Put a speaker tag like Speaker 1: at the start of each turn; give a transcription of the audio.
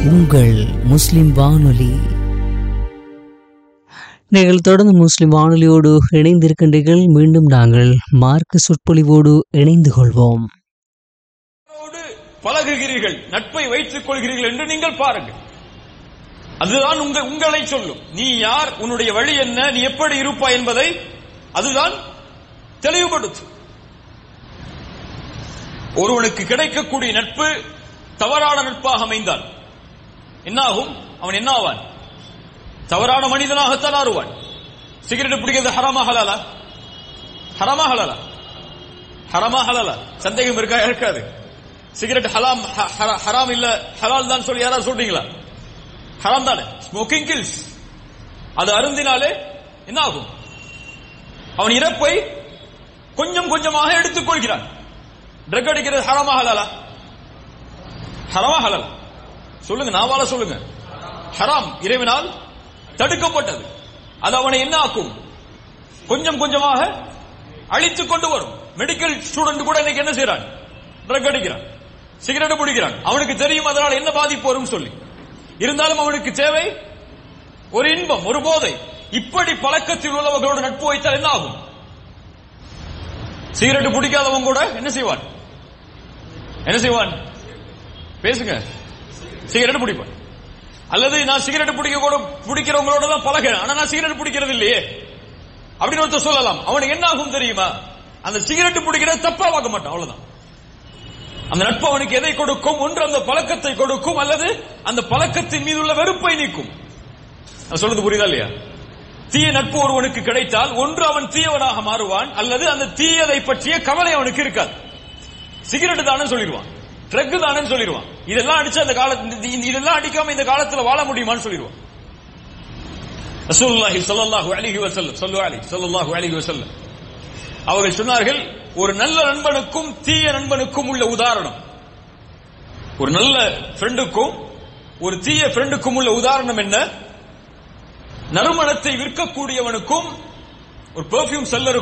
Speaker 1: உங்கள் முஸ்லிம் வானொலி நீங்கள் தொடர்ந்து முஸ்லிம் வானொலியோடு இணைந்திருக்கின்றீர்கள் மீண்டும் நாங்கள் மார்க்க சொற்பொழிவோடு இணைந்து கொள்வோம்
Speaker 2: அவரோடு பழகுகிறீர்கள் நட்பை வைத்துக் கொள்கிறீர்கள் என்று நீங்கள் பாருங்கள் அதுதான் உங்க உங்களை சொல்லும் நீ யார் உன்னுடைய வழி என்ன நீ எப்படி இருப்பாய் என்பதை அதுதான் தெளிவுபடுத்தும் ஒருவனுக்கு கிடைக்கக்கூடிய நட்பு தவறான நட்பாக அமைந்தால் என்னாகும் அவன் என்ன ஆவான் தவறான மனிதனாகத்தான் ஆறுவான் சிகரெட் பிடிக்கிறது ஹராமா ஹலாலா ஹராமா ஹலாலா ஹராமா ஹலாலா சந்தேகம் இருக்கா இருக்காது சிகரெட் ஹலாம் ஹ- ஹரா- ஹராம் இல்ல ஹலால் தான் சொல்லி யாராவது சொல்றீங்களா ஹராம் தானே ஸ்மோக்கிங் கில்ஸ் அது அருந்தினாலே என்ன ஆகும் அவன் இறப்பை கொஞ்சம் கொஞ்சமாக எடுத்துக் கொள்கிறான் ட்ரக் அடிக்கிறது ஹராமா ஹலாலா ஹராமா ஹலாலா சொல்லுங்க நாவால சொல்லுங்க ஹராம் இறைவனால் தடுக்கப்பட்டது அது அவனை என்ன ஆக்கும் கொஞ்சம் கொஞ்சமாக அழித்துக் கொண்டு வரும் மெடிக்கல் ஸ்டூடெண்ட் கூட இன்னைக்கு என்ன செய்யறான் ட்ரக் அடிக்கிறான் சிகரெட் பிடிக்கிறான் அவனுக்கு தெரியும் அதனால் என்ன பாதிப்பு வரும் சொல்லி இருந்தாலும் அவனுக்கு தேவை ஒரு இன்பம் ஒரு போதை இப்படி பழக்கத்தில் உள்ளவர்களோடு நட்பு வைத்தால் என்ன ஆகும் சிகரெட் பிடிக்காதவன் கூட என்ன செய்வான் என்ன செய்வான் பேசுங்க சிகரெட் பிடிப்பான் அல்லது நான் சிகரெட் பிடிக்க கூட பிடிக்கிறவங்களோட தான் பழகிறேன் ஆனா நான் சிகரெட் பிடிக்கிறது இல்லையே அப்படின்னு ஒருத்தர் சொல்லலாம் அவனுக்கு என்ன ஆகும் தெரியுமா அந்த சிகரெட் பிடிக்கிறத தப்பா பார்க்க மாட்டான் அவ்வளவுதான் அந்த நட்பு அவனுக்கு எதை கொடுக்கும் ஒன்று அந்த பழக்கத்தை கொடுக்கும் அல்லது அந்த பழக்கத்தின் மீது உள்ள வெறுப்பை நீக்கும் நான் சொல்றது புரியுதா இல்லையா தீய நட்பு ஒருவனுக்கு கிடைத்தால் ஒன்று அவன் தீயவனாக மாறுவான் அல்லது அந்த தீயதை பற்றிய கவலை அவனுக்கு இருக்காது சிகரெட் தானே சொல்லிடுவான் ட்ரக் தானே சொல்லிடுவான் இதெல்லாம் அடிச்சு அந்த காலத்து இதெல்லாம் அடிக்காம இந்த காலத்துல வாழ முடியுமான்னு சொல்லிடுவான் ரசூலுல்லாஹி ஸல்லல்லாஹு அலைஹி வஸல்லம் ஸல்லு அலைஹி ஸல்லல்லாஹு அலைஹி வஸல்லம் அவர்கள் சொன்னார்கள் ஒரு நல்ல நண்பனுக்கும் தீய நண்பனுக்கும் உள்ள உதாரணம் ஒரு நல்ல ஃப்ரெண்டுக்கும் ஒரு தீய ஃப்ரெண்டுக்கும் உள்ள உதாரணம் என்ன நறுமணத்தை விற்கக்கூடியவனுக்கும் ஒரு பெர்ஃபியூம் செல்லருக்கும்